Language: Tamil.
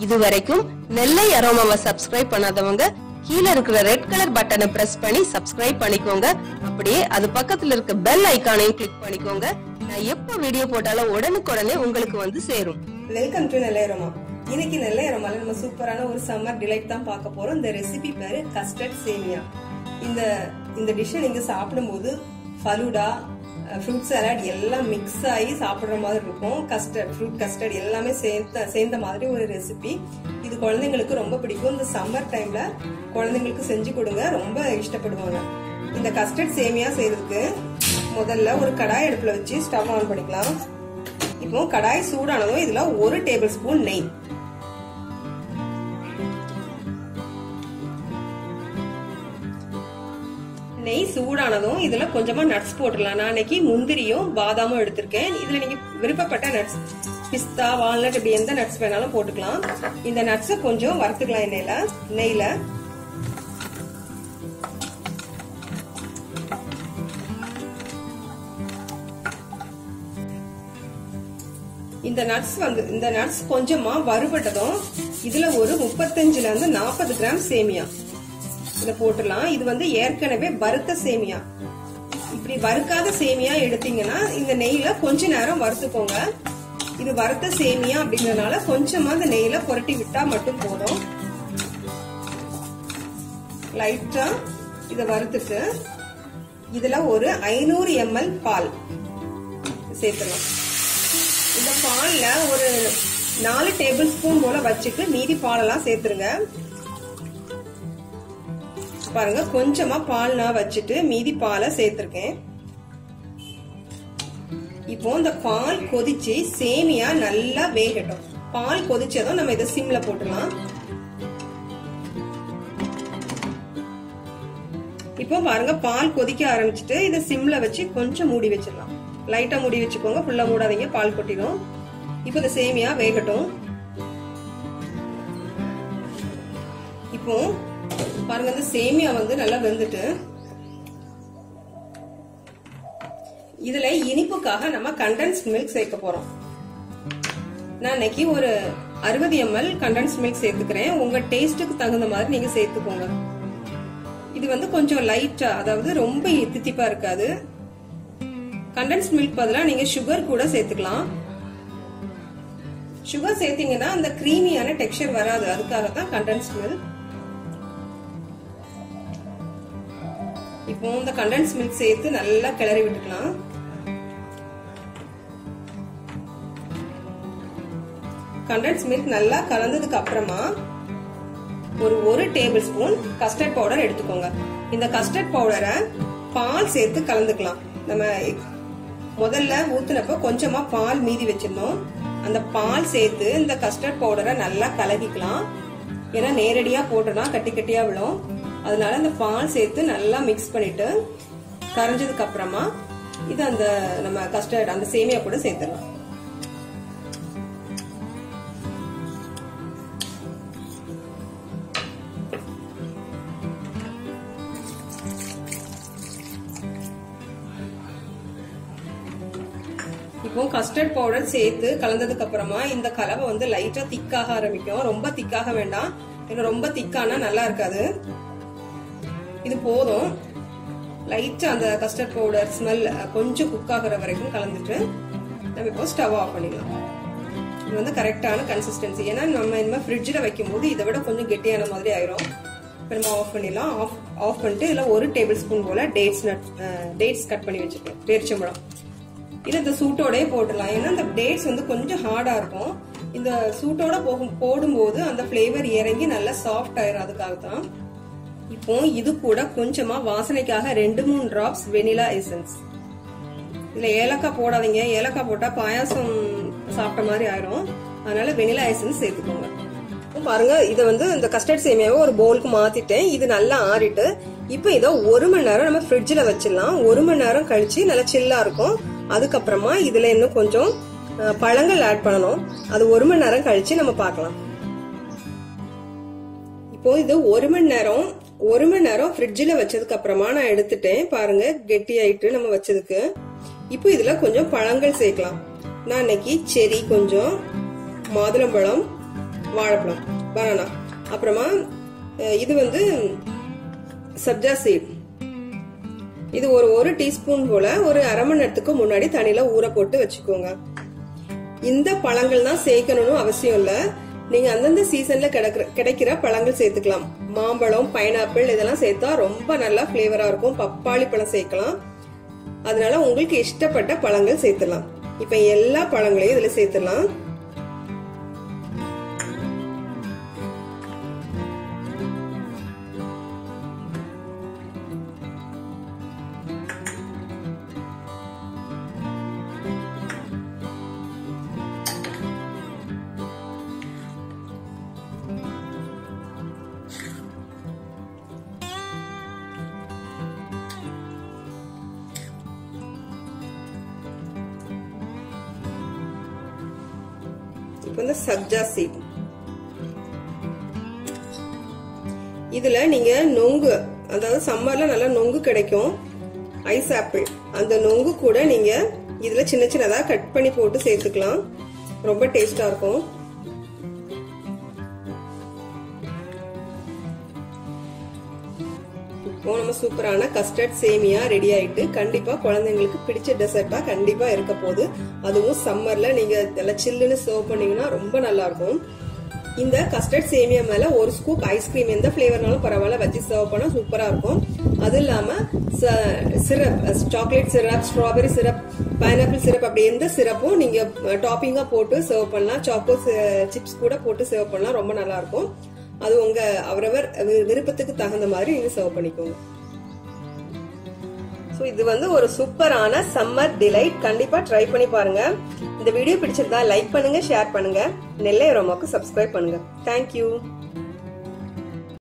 இது வரைக்கும் நெல்லை அரோமாவை சப்ஸ்கிரைப் பண்ணாதவங்க கீழே இருக்கிற ரெட் கலர் பட்டனை பிரஸ் பண்ணி சப்ஸ்கிரைப் பண்ணிக்கோங்க அப்படியே அது பக்கத்துல இருக்க பெல் ஐகானையும் கிளிக் பண்ணிக்கோங்க நான் எப்ப வீடியோ போட்டாலும் உடனுக்குடனே உங்களுக்கு வந்து சேரும் வெல்கம் டு நெல்லையரமா இன்னைக்கு நெல்லையரமால நம்ம சூப்பரான ஒரு சம்மர் டிலைட் தான் பார்க்க போறோம் இந்த ரெசிபி பேரு கஸ்டர்ட் சேமியா இந்த இந்த டிஷ்ஷை நீங்க சாப்பிடும்போது ஃபலூடா ஃப்ரூட் சலாட் எல்லாம் மிக்ஸ் ஆகி சாப்பிடுற மாதிரி இருக்கும் கஸ்டர்ட் ஃப்ரூட் கஸ்டர்ட் எல்லாமே சேர்ந்த சேர்ந்த மாதிரி ஒரு ரெசிபி இது குழந்தைங்களுக்கு ரொம்ப பிடிக்கும் இந்த சம்மர் டைம்ல குழந்தைங்களுக்கு செஞ்சு கொடுங்க ரொம்ப இஷ்டப்படுவாங்க இந்த கஸ்டர்ட் சேமியா செய்யறதுக்கு முதல்ல ஒரு கடாய் அடுப்புல வச்சு ஸ்டவ் ஆன் பண்ணிக்கலாம் இப்போ கடாய் சூடானதும் இதுல ஒரு டேபிள் ஸ்பூன் நெய் நெய் சூடானதும் இதுல கொஞ்சமா நட்ஸ் போட்டுடலாம் நான் இன்னைக்கு முந்திரியும் பாதாமும் எடுத்திருக்கேன் இதுல நீங்க விருப்பப்பட்ட நட்ஸ் பிஸ்தா வால்நட் இப்படி எந்த நட்ஸ் வேணாலும் போட்டுக்கலாம் இந்த நட்ஸை கொஞ்சம் வறுத்துக்கலாம் எண்ணெயில நெய்ல இந்த நட்ஸ் வந்து இந்த நட்ஸ் கொஞ்சமா வறுபட்டதும் இதுல ஒரு முப்பத்தஞ்சுல இருந்து நாற்பது கிராம் சேமியா இத போட்டுடலாம் இது வந்து ஏற்கனவே வறுத்த சேமியா இப்படி வறுக்காத சேமியா எடுத்தீங்கன்னா இந்த நெய்ல கொஞ்ச நேரம் வறுத்துக்கோங்க இது வறுத்த சேமியா அப்படிங்கறதுனால கொஞ்சமா இந்த நெய்ல புரட்டி விட்டா மட்டும் போதும் லைட்டா இத வறுத்துட்டு இதுல ஒரு ஐநூறு எம்எல் பால் சேர்த்துலாம் இந்த பால்ல ஒரு நாலு டேபிள் ஸ்பூன் போல வச்சுட்டு மீதி பாலெல்லாம் சேர்த்துருங்க பாருங்க கொஞ்சமா பால் நான் வச்சுட்டு மீதி பாலை சேர்த்திருக்கேன் இப்போ இந்த பால் கொதிச்சு சேமியா நல்லா வேகட்டும் பால் கொதிச்சதும் நம்ம இதை சிம்ல போட்டுலாம் இப்போ பாருங்க பால் கொதிக்க ஆரம்பிச்சுட்டு இதை சிம்ல வச்சு கொஞ்சம் மூடி வச்சிடலாம் லைட்டா மூடி வச்சுக்கோங்க ஃபுல்லா மூடாதீங்க பால் கொட்டிடும் இப்போ இந்த சேமியா வேகட்டும் இப்போ பாருங்க இந்த சேமியா வந்து நல்லா வெந்துட்டு இதுல இனிப்புக்காக நம்ம கண்டென்ஸ் மில்க் சேர்க்க போறோம் நான் இன்னைக்கு ஒரு அறுபது எம்எல் கண்டென்ஸ் மில்க் சேர்த்துக்கிறேன் உங்க டேஸ்ட்டுக்கு தகுந்த மாதிரி நீங்க சேர்த்துக்கோங்க இது வந்து கொஞ்சம் லைட்டா அதாவது ரொம்ப தித்திப்பா இருக்காது கண்டென்ஸ் மில்க் பதிலா நீங்க சுகர் கூட சேர்த்துக்கலாம் சுகர் சேர்த்தீங்கன்னா அந்த கிரீமியான டெக்ஸ்சர் வராது அதுக்காக தான் கண்டென்ஸ் மில்க் இப்போ இந்த கண்டென்ஸ் மில்க் சேர்த்து நல்லா கிளறி விட்டுக்கலாம் கண்டென்ஸ் மில்க் நல்லா கலந்ததுக்கு அப்புறமா ஒரு ஒரு டேபிள் ஸ்பூன் கஸ்டர்ட் பவுடர் எடுத்துக்கோங்க இந்த கஸ்டர்ட் பவுடரை பால் சேர்த்து கலந்துக்கலாம் நம்ம முதல்ல ஊத்துனப்ப கொஞ்சமா பால் மீதி வச்சிருந்தோம் அந்த பால் சேர்த்து இந்த கஸ்டர்ட் பவுடரை நல்லா கலக்கிக்கலாம் ஏன்னா நேரடியா போட்டோம்னா கட்டி கட்டியா விழும் அதனால இந்த பால் சேர்த்து நல்லா மிக்ஸ் பண்ணிட்டு கரைஞ்சதுக்கு அப்புறமா இது அந்த நம்ம கஸ்டர்ட் அந்த சேமியா கூட சேர்த்துடலாம் இப்போ கஸ்டர்ட் பவுடர் சேர்த்து கலந்ததுக்கு அப்புறமா இந்த கலவை வந்து லைட்டா திக்காக ஆரம்பிக்கும் ரொம்ப திக்காக வேண்டாம் ஏன்னா ரொம்ப திக்கானா நல்லா இருக்காது இது போதும் லைட்டா அந்த கஸ்டர்ட் பவுடர் ஸ்மெல் கொஞ்சம் குக் ஆகுற வரைக்கும் கலந்துட்டு நம்ம இப்போ ஸ்டவ் ஆஃப் பண்ணிடலாம் இது வந்து கரெக்டான கன்சிஸ்டன்சி ஏன்னா நம்ம இனிமேல் ஃப்ரிட்ஜில் வைக்கும்போது இதை விட கொஞ்சம் கெட்டியான மாதிரி ஆயிரும் இப்போ நம்ம ஆஃப் பண்ணிடலாம் ஆஃப் ஆஃப் பண்ணிட்டு இதில் ஒரு டேபிள் ஸ்பூன் போல டேட்ஸ் நட் டேட்ஸ் கட் பண்ணி வச்சுருக்கேன் பேரிச்சம்பழம் இது இந்த சூட்டோடய போட்டுடலாம் ஏன்னா இந்த டேட்ஸ் வந்து கொஞ்சம் ஹார்டாக இருக்கும் இந்த சூட்டோட போகும் போடும்போது அந்த ஃப்ளேவர் இறங்கி நல்லா சாஃப்ட் ஆயிரும் அதுக்காக தான் இப்போ இது கூட கொஞ்சமா வாசனைக்காக ரெண்டு மூணு டிராப்ஸ் வெனிலா எசன்ஸ் இதுல ஏலக்காய் போடாதீங்க ஏலக்காய் போட்டா பாயாசம் சாப்பிட்ட மாதிரி ஆயிரும் அதனால வெனிலா எசன்ஸ் சேர்த்துக்கோங்க பாருங்க இதை வந்து இந்த கஸ்டர்ட் சேமியாவை ஒரு பவுலுக்கு மாத்திட்டேன் இது நல்லா ஆறிட்டு இப்போ இதை ஒரு மணி நேரம் நம்ம ஃப்ரிட்ஜில் வச்சிடலாம் ஒரு மணி நேரம் கழிச்சு நல்லா சில்லா இருக்கும் அதுக்கப்புறமா இதுல இன்னும் கொஞ்சம் பழங்கள் ஆட் பண்ணணும் அது ஒரு மணி நேரம் கழிச்சு நம்ம பார்க்கலாம் இப்போ இது ஒரு மணி நேரம் ஒரு மணி நேரம் ஃப்ரிட்ஜில் வச்சதுக்கு அப்புறமா நான் எடுத்துட்டேன் பாருங்க கெட்டி ஆயிட்டு நம்ம வச்சதுக்கு இப்போ இதுல கொஞ்சம் பழங்கள் சேர்க்கலாம் நான் இன்னைக்கு செரி கொஞ்சம் மாதுளம்பழம் வாழைப்பழம் பனானா அப்புறமா அஹ், இது வந்து சப்ஜா சீட் இது ஒரு ஒரு டீஸ்பூன் போல ஒரு அரை மணி நேரத்துக்கு முன்னாடி தண்ணியில ஊற போட்டு வச்சுக்கோங்க இந்த பழங்கள் தான் சேர்க்கணும்னு அவசியம் இல்ல நீங்க அந்தந்த சீசன்ல கிடைக்கிற கிடைக்கிற பழங்கள் சேர்த்துக்கலாம் மாம்பழம் பைனாப்பிள் இதெல்லாம் சேர்த்தா ரொம்ப நல்லா ஃபிளேவரா இருக்கும் பப்பாளி பழம் சேர்க்கலாம் அதனால உங்களுக்கு இஷ்டப்பட்ட பழங்கள் சேர்த்துலாம் இப்ப எல்லா பழங்களையும் இதுல சேர்த்துலாம் இப்போ வந்து சப்ஜா சீட் இதுல நீங்க நொங்கு அதாவது சம்மர்ல நல்லா நொங்கு கிடைக்கும் ஐஸ் ஆப்பிள் அந்த நொங்கு கூட நீங்க இதுல சின்ன சின்னதா கட் பண்ணி போட்டு சேர்த்துக்கலாம் ரொம்ப டேஸ்டா இருக்கும் இப்போ நம்ம சூப்பரான கஸ்டர்ட் சேமியா ரெடி ஆயிட்டு கண்டிப்பா குழந்தைங்களுக்கு பிடிச்ச டெசர்ட்டா கண்டிப்பா இருக்க போகுது அதுவும் சம்மர்ல நீங்க நல்லா சில்லுன்னு சர்வ் பண்ணீங்கன்னா ரொம்ப நல்லா இருக்கும் இந்த கஸ்டர்ட் சேமியா மேல ஒரு ஸ்கூப் ஐஸ்கிரீம் எந்த ஃபிளேவர்னாலும் பரவாயில்ல வச்சு சர்வ் பண்ணா சூப்பரா இருக்கும் அது இல்லாம syrup chocolate syrup strawberry syrup pineapple syrup அப்படி எந்த சிரப்பும் நீங்க டாப்பிங்கா போட்டு சர்வ் பண்ணலாம் சாக்கோ சிப்ஸ் கூட போட்டு சர்வ் பண்ணலாம் ரொம்ப நல்லா இருக்கும் அது உங்க அவரவர் வி- விருப்பத்துக்கு தகுந்த மாதிரி நீங்க சர்வ் பண்ணிக்கோங்க ஸோ இது வந்து ஒரு சூப்பரான சம்மர் டிலைட் கண்டிப்பா ட்ரை பண்ணி பாருங்க இந்த வீடியோ பிடிச்சிருந்தா லைக் பண்ணுங்க ஷேர் பண்ணுங்க நெல்லை ரோமாக்கு சப்ஸ்கிரைப் பண்ணுங்க தேங்க்யூ